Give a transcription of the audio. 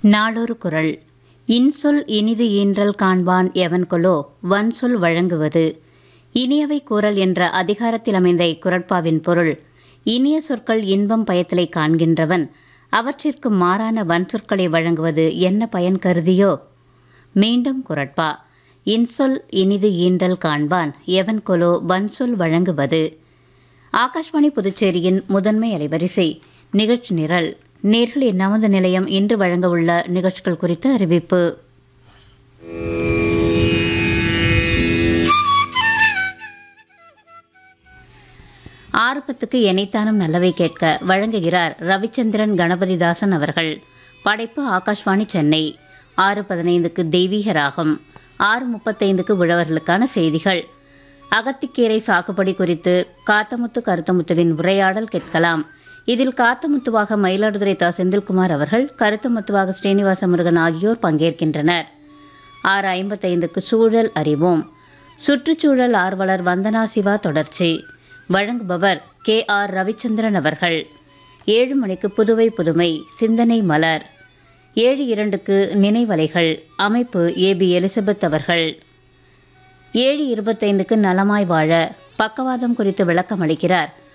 நாளொரு குரல் இன்சொல் இனிது ஈன்றல் காண்பான் எவன்கொலோ வன்சொல் வழங்குவது இனியவை கூறல் என்ற அதிகாரத்தில் அமைந்த இக்குரட்பாவின் பொருள் இனிய சொற்கள் இன்பம் பயத்தலை காண்கின்றவன் அவற்றிற்கு மாறான வன்சொற்களை வழங்குவது என்ன பயன் கருதியோ மீண்டும் குரட்பா இன்சொல் இனிது ஈன்றல் காண்பான் எவன்கொலோ வன்சொல் வழங்குவது ஆகாஷ்வாணி புதுச்சேரியின் முதன்மை அலைவரிசை நிகழ்ச்சி நிரல் நேர்களின் நமது நிலையம் இன்று வழங்க உள்ள நிகழ்ச்சிகள் குறித்த அறிவிப்பு ஆறு பத்துக்கு எனைத்தானும் நல்லவை கேட்க வழங்குகிறார் ரவிச்சந்திரன் கணபதிதாசன் அவர்கள் படைப்பு ஆகாஷ்வாணி சென்னை ஆறு பதினைந்துக்கு தெய்வீக ராகம் ஆறு முப்பத்தைந்துக்கு உழவர்களுக்கான செய்திகள் அகத்திக்கீரை சாகுபடி குறித்து காத்தமுத்து கருத்தமுத்துவின் உரையாடல் கேட்கலாம் இதில் காத்தமுத்துவாக மயிலாடுதுறை தா செந்தில்குமார் அவர்கள் கருத்தமுத்துவாக ஸ்ரீனிவாச முருகன் ஆகியோர் பங்கேற்கின்றனர் ஆறு ஐம்பத்தைந்துக்கு சூழல் அறிவோம் சுற்றுச்சூழல் ஆர்வலர் வந்தனா சிவா தொடர்ச்சி வழங்குபவர் கே ஆர் ரவிச்சந்திரன் அவர்கள் ஏழு மணிக்கு புதுவை புதுமை சிந்தனை மலர் ஏழு இரண்டுக்கு நினைவலைகள் அமைப்பு ஏபி எலிசபெத் அவர்கள் ஏழு இருபத்தைந்துக்கு நலமாய் வாழ பக்கவாதம் குறித்து விளக்கம் அளிக்கிறார்